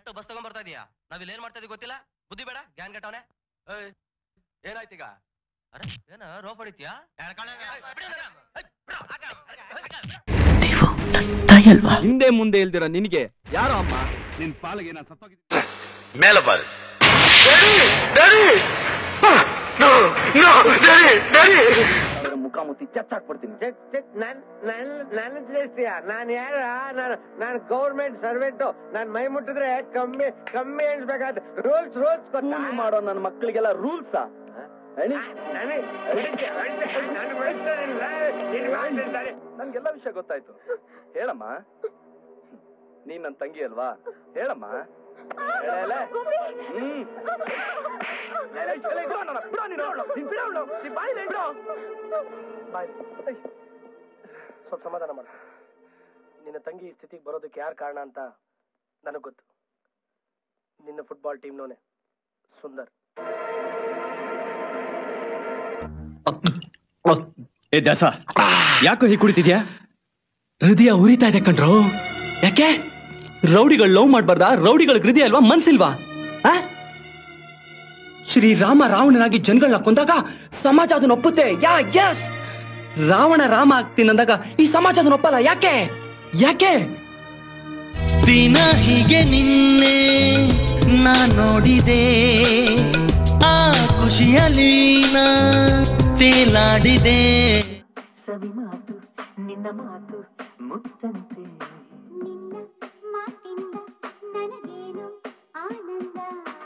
Correct bus ತಗೊಂಡ್ ಬರ್ತಾ ಇದೀಯಾ ನಾವ್ ಇಲ್ಲಿ ಏನ್ ಮಾಡ್ತಾ ಇದೀವಿ ಗೊತ್ತಿಲ್ಲ ಬುದ್ಧಿ ಬೇಡ ಗ್ಯಾನ್ ಗೆಟ್ಟವನೆ ಏನಾಯ್ತೀಗ ಅರೆ ಏನ ರೋಪ್ ಹೊಡಿತೀಯಾ ನೀವು ನನ್ನ ತಾಯಿ ಅಲ್ವಾ ಹಿಂದೆ ಮುಂದೆ ಇಲ್ದಿರ ನಿನಗೆ ಯಾರೋ ಅಮ್ಮ ನಿನ್ ಪಾಲಿಗೆ ನಾನು ಸತ್ತೋಗಿದ್ದೆ ಮೇಲೆ ಬಾರಿ ಮುಖ ಮುತ್ತಿ ಚಚ್ಚಾಕ್ಬಿಡ್ತೀನಿ ನನ್ ನನ್ ನನ್ನ ತಿಳಿಸ್ತೀಯ ನಾನು ಯಾರ ನಾನು ನಾನು ಗೌರ್ಮೆಂಟ್ ಸರ್ವೆಂಟ್ ನಾನು ಮೈ ಮುಟ್ಟಿದ್ರೆ ಕಮ್ಮಿ ಕಮ್ಮಿ ಎಣಿಸ್ಬೇಕಾದ ರೂಲ್ಸ್ ರೂಲ್ಸ್ ಗೊತ್ತಾ ಕೂಲಿ ಮಾಡೋ ನನ್ನ ಮಕ್ಕಳಿಗೆಲ್ಲ ರೂಲ್ಸಾ ನನಗೆ ಹೊಡಿತೆ, ಹೊಡಿತೆ, ನಾನು ಹೊಡಿತಾನಿಲ್ಲ, ನೀನು ಮಾಡ್ತಿದ್ದಾರೆ. ನನ್ಗೆಲ್ಲ ವಿಷಯ ಗೊತ್ತಾಯ್ತು ಹೇಳಮ್ಮ ನೀನ್ ನನ್ ತಂಗಿ ಅಲ್ವಾ ಹೇಳಮ್ಮ ಹೇಳಲೆ. ಹ್ಮ್ ಲೇ, ಲೇ, ಲೇ, ಬಿಡು ನನ್ನ, ಬಿಡು ನೀನು. ನೀನ್ ಬಿಡು ಅವ್ಳು. ನೀನ್ ಬಾಯ್ಲೆ ಬಿಡು. ಬಾಯ್ ಏಯ್. ಸ್ವಲ್ಪ ಸಮಾಧಾನ ಮಾಡು ನಿನ್ನ ತಂಗಿ ಈ ಸ್ಥಿತಿಗೆ ಬರೋದಕ್ಕೆ ಯಾರು ಕಾರಣ ಅಂತ ನನಗೆ ಗೊತ್ತು ನಿನ್ನ ಫುಟ್ಬಾಲ್ ಟೀಮ್ನೋನೆ ಸುಂದರ್ ಏ ದಾಸ ಯಾಕೋ ಹೀಗೆ ಕುಡಿತಿದ್ಯಾ ಹೃದಯ ಉರಿತಾ ಇದೆ ಕಣ್ರೋ ಯಾಕೆ ರೌಡಿಗಳು ಲವ್ ಮಾಡ್ಬಾರ್ದಾ ರೌಡಿಗಳ ಹೃದಯ ಅಲ್ವಾ ಮನ್ಸಿಲ್ವಾ ಆ? ಶ್ರೀರಾಮ ರಾವಣನಾಗಿ ಜನಗಳನ್ನ ಕೊಂದಾಗ ಸಮಾಜ ಅದನ್ನ ಒಪ್ಪುತ್ತೆ ಯಾ ಯಸ್ ರಾವಣ ರಾಮ ಆಗ್ತೀನಂದಾಗ ಈ ಸಮಾಜ ಅದನ್ನ ಒಪ್ಪಲ್ಲ ಯಾಕೆ ಯಾಕೆ ದಿನ ಹೀಗೆ ನಿನ್ನೆ ನಾ ನೋಡಿದೆ ಆ ಖುಷಿಯಲ್ಲಿ ನಾ ತೇಲಾಡಿದೆ ಸವಿ ಮಾತು ನಿನ್ನ ಮಾತು ಮುತ್ತಂತೆ ನಿನ್ನ ಮಾತಿಂದ ನನಗೇನು ಆನಂದ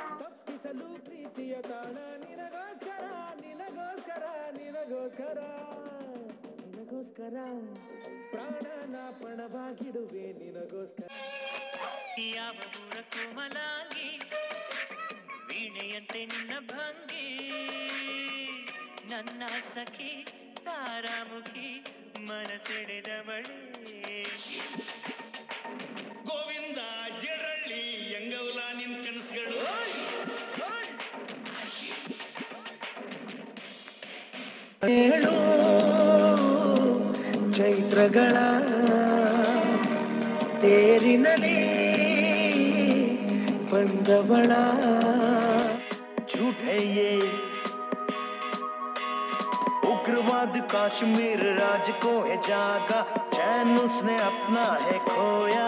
ಯಾವ ಊರ ಕೋಮಲಾಗಿ ವೀಣೆಯಂತೆ ನಿನ್ನ ಭಂಗಿ ನನ್ನ ಸಖಿ ತಾರಾಮುಖಿ ಮನಸೆಳೆದವಳೇ ಗೋವಿಂದ ಜಡಳ್ಳಿ ಎಂಗವಲ ನಿನ್ ಕನಸುಗಳು ಹೇಳು ಚೈತ್ರಗಳ ತೇರಿನಲಿ ಬಂದವಳ झूठ है ये उग्रवाद कश्मीर राज को है जागा चैन उसने अपना है खोया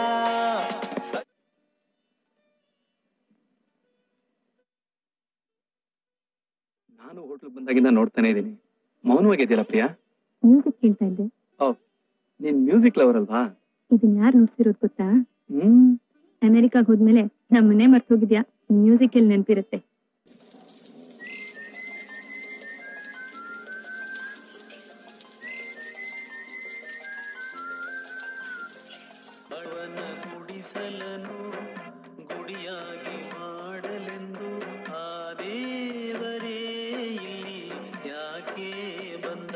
ನಾನು ಹೋಟ್ಲ್ ಬಂದಾಗಿಂದ ನೋಡ್ತಾನೆ ಇದ್ದೀನಿ ಮೌನವಾಗಿದೆಯಲ್ಲ ಪ್ರಿಯಾ ಮ್ಯೂಸಿಕ್ ಕೇಳ್ತಾ ಇದ್ದೆ ನೀನ್ ಮ್ಯೂಸಿಕ್ ಲವರ್ ಅಲ್ವಾ ಇದನ್ನ ಯಾರು ನುಡ್ಸಿರೋದು ಗೊತ್ತಾ ಹ್ಮ್ ಅಮೆರಿಕಾಗ್ ಹೋದ್ಮೇಲೆ ನಮ್ಮನ್ನೇ ಮರ್ತ್ ಹೋಗಿದ್ಯಾ ಮ್ಯೂಸಿಕ್ ಎಲ್ಲಿ ನೆನ್ಪಿರುತ್ತೆ ಅವನ ಗುಡಿಸಲನು ಗುಡಿಯಾಗಿ ಮಾಡಲೆಂದು ಆ ದೇವರೇ ಇಲ್ಲಿ ಯಾಕೆ ಬಂದ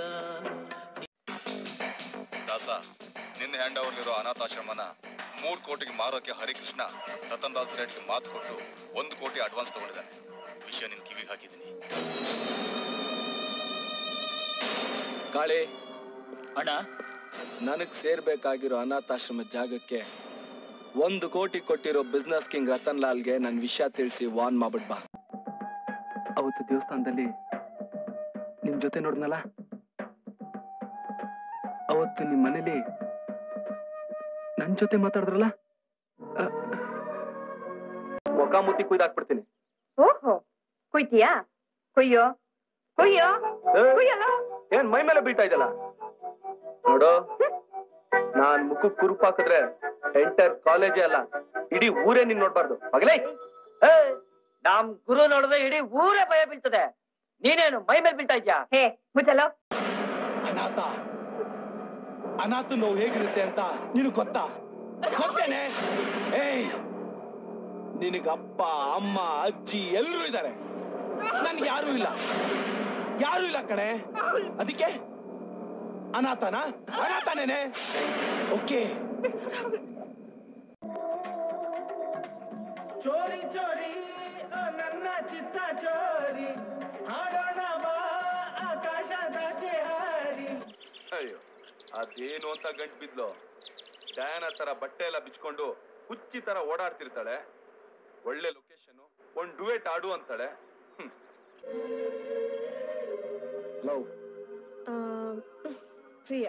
ದಾಸ ನಿನ್ನ ಹ್ಯಾಂಡ್ ಓವರ್ಲಿರೋ ಅನಾಥಾಶ್ರಮನ ಮೂರ್ ಕೋಟಿಗೆ ಮಾರೋಕೆ ಹರಿಕೃಷ್ಣ ರತನ್ ರಾಜ್ ಸೇಟ್ಗೆ ಮಾತು ಕೊಟ್ಟು ಒಂದು ಕೋಟಿ ಅಡ್ವಾನ್ಸ್ ತಗೊಂಡಿದ್ದಾನೆ ವಿಷಯ ನಿನ್ ಕಿವಿಗೆ ಹಾಕಿದ್ದೀನಿ ಕಾಳಿ ಅಣ್ಣ ನನಗ್ ಸೇರ್ಬೇಕಾಗಿರೋ ಅನಾಥಾಶ್ರಮ ಜಾಗಕ್ಕೆ ಒಂದು ಕೋಟಿ ಕೊಟ್ಟಿರೋ ಬಿಸ್ನೆಸ್ ಕಿಂಗ್ ರತನ್ ಲಾಲ್ಗೆ ನನ್ ವಿಷಯ ತಿಳಿಸಿ ವಾನ್ ಮಾಡ್ಬಿಟ್ ಬಾ ಅವತ್ತು ದೇವಸ್ಥಾನದಲ್ಲಿ ನಿಮ್ ಜೊತೆ ನೋಡ್ನಲ್ಲ ಅವತ್ತು ನಿಮ್ ಮನೇಲಿ ನನ್ ಜೊತೆ ಮಾತಾಡಿದ್ರಲ್ಲ ಅ, ಮುಖ ಮುತಿ ಕುಯ್ದಾಕ್ಬಿಡ್ತೀನಿ ಓಹೋ ಕುಯ್ತೀಯಾ ಕುಯ್ಯೋ ಕುಯ್ಯೋ ಕುಯ್ಯಲ್ಲ ಏನ್ ಮೈ ಮೇಲೆ ಬೀಳ್ತಾ ಇದಲ್ಲ ನೋಡು ನಾನ್ ಮುಖಕ್ ಕುರುಪ್ ಹಾಕಿದ್ರೆ ಎಂಟರ್ ಕಾಲೇಜೇ ಅಲ್ಲ ಇಡೀ ಊರೇ ನಿನ್ ನೋಡ್ಬಾರ್ದು ಮಗಳೇ ನಮ್ ಗುರು ನೋಡಿದ್ರೆ ಇಡೀ ಊರೇ ಭಯ ಬೀಳ್ತದೆ ನೀನೇನು ಮೈ ಮೇಲೆ ಬೀಳ್ತಾ ಇದ್ಯಾ ಹೇ ಮುಚ್ಚಲೋ ಅನಾಥ ಅನಾಥ ನೋವು ಹೇಗಿರುತ್ತೆ ಅಂತ ನಿನಗ್ ಗೊತ್ತಾ ಗೊತ್ತೇನೆ ಏಯ್ ನಿನಗ ಅಪ್ಪ ಅಮ್ಮ ಅಜ್ಜಿ ಎಲ್ರೂ ಇದ್ದಾರೆ ನನ್ಗೆ ಯಾರೂ ಇಲ್ಲ ಯಾರೂ ಇಲ್ಲ ಕಣೆ ಅದಕ್ಕೆ ಅನಾಥನ ಅನಾಥನೇನೆ ಓಕೆ ಚೋರಿ ಚೋರಿ ಆ ನನ್ನ ಚಿತ್ತ ಚೋರಿ ಹಾಡೋಣ ಬಾ ಆಕಾಶದಾಚೆ ಹಾರಿ ಅಯ್ಯೋ ಅದೇನು ಅಂತ ಗಂಟು ಬಿದ್ಲು ಡಯಾನ ತರ ಬಟ್ಟೆ ಎಲ್ಲ ಬಿಚ್ಕೊಂಡು ಹುಚ್ಚಿ ತರ ಓಡಾಡ್ತಿರ್ತಾಳೆ ಒಳ್ಳೆ ಲೊಕೇಶನ್ ಒಂದ್ ಡುವೆಟ್ ಆಡು ಅಂತಾಳೆ ಲವ್ ಪ್ರಿಯಾ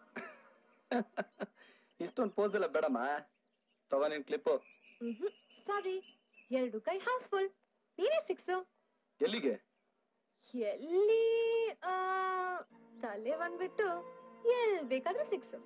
ಇಷ್ಟೊಂದು ಪೋಸ್ ಎಲ್ಲ ಬೇಡಮ್ಮ ತಗೋ ನಿನ್ ಕ್ಲಿಪ್ಪು ಸಾರಿ ಎರಡು ಕೈ ಹೌಸ್ಫುಲ್ ನೀನೇ ಸಿಕ್ಸು ಎಲ್ಲಿಗೆ ಎಲ್ಲಿ ಆ, ತಲೆ ಬಂದ್ಬಿಟ್ಟು ಎಲ್ ಬೇಕಾದ್ರೂ ಸಿಕ್ಸು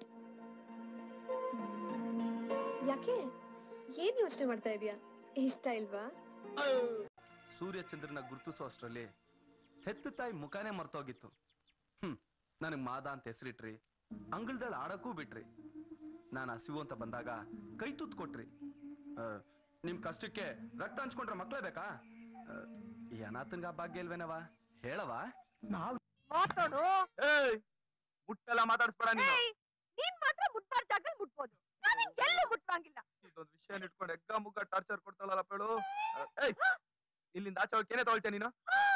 ಯಾಕೆ ಏನ್ ಯೋಚನೆ ಮಾಡ್ತಾ ಇದೀಯಾ ಇಷ್ಟ ಇಲ್ವಾ ಸೂರ್ಯ ಚಂದ್ರನ ಗುರುತಿಸೋ ಅಷ್ಟರಲ್ಲಿ ಹೆತ್ತು ತಾಯಿ ಮುಖಾನೇ ಮರ್ತೋಗಿತ್ತು ಹ್ಮ್ ನನಗ್ ಮಾದ ಅಂತ ಹೆಸರಿಟ್ರಿ ಅಂಗಳದಲ್ಲಿ ಆಡಕ್ಕೂ ಬಿಟ್ರಿ ನಾನು ಹಸಿವು ಅಂತ ಬಂದಾಗ ಕೈ ತುತ್ತು ಕೊಟ್ರಿ ಆ, ನಿಮ್ ಕಷ್ಟಕ್ಕೆ ರಕ್ತ ಹಂಚ್ಕೊಂಡ್ರೆ ಮಕ್ಳೇ ಬೇಕಾ ಆ, ಈ ಅನಾಥನ್ಗ ಆ ಭಾಗ್ಯ ಇಲ್ವೇನವ ಹೇಳವ ನಾವ್ ಮಾತಾಡು ಮುಟ್ಟೆಲ್ಲ ಮಾತಾಡ್ಸ್ಬೇಡ ನೀನು ನೀನ್ ಮಾತ್ರ ಮುಟ್ಬಾರ್ದ ಜಾಗದಲ್ಲಿ ಮುಟ್ಬೋದು ನಾನು ಎಲ್ಲೂ ಮುಟ್ಬಂಗಿಲ್ಲ ಇದೊಂದು ವಿಷಯ ಇಟ್ಕೊಂಡು ಎಗ್ಗ ಮುಗ್ಗ ಟಾರ್ಚರ್ ಕೊಡ್ತಾಳಲ್ಲ ಪೇಳು ಏಯ್ ಇಲ್ಲಿಂದ ಆಚೆ ಹೋಗಿ ಏನೇ ತಗೊಳ್ತೇನೆ ನೀನು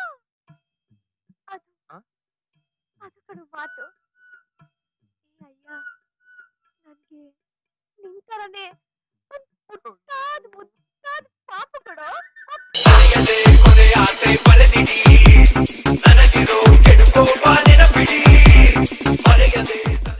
ಅದು ಆ? ಅದು ಕಡು ಮಾತು ಏ ಅಯ್ಯ ನನ್ಗೆ ನಿನ್ ತರನೇ ಒಂದ್ ಮುಟ್ಟಾದ್ ಮುಟ್ಟಾದ್ ಪಾಪು ಕಡೋ